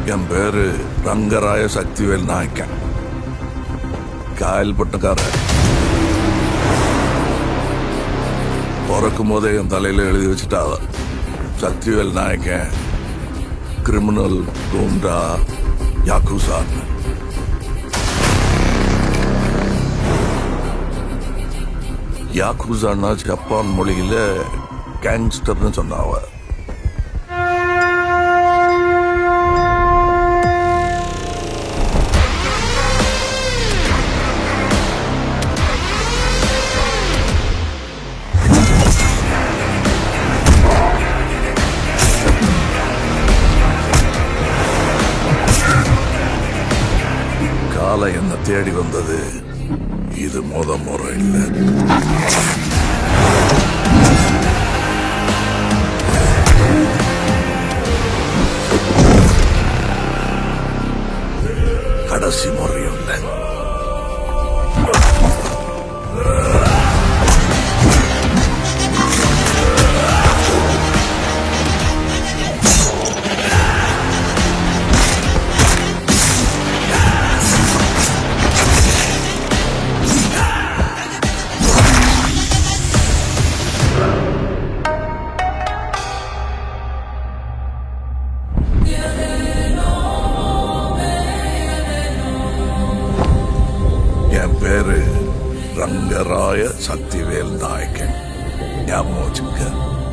என் பேரு ரங்கராய சக்திவேல் நாயக்கன் காயல்பட்டக்காரன் பிறக்கும் போதே என் தலையில எழுதி வச்சுட்டாவ சக்திவேல் நாயக்கன் கிரிமினல் குண்டா யாக்குசான்னு யாக்குசான்னா ஜப்பான் மொழியில கேங்ஸ்டர்னு சொன்னாவ காலை என்ன தேடி வந்தது இது முத முறை இல்லை கடைசி முறையும் இல்லை என் பேரு ரங்கராய சக்திவேல் நாயக்கன் ஞாபகம் வச்சுக்க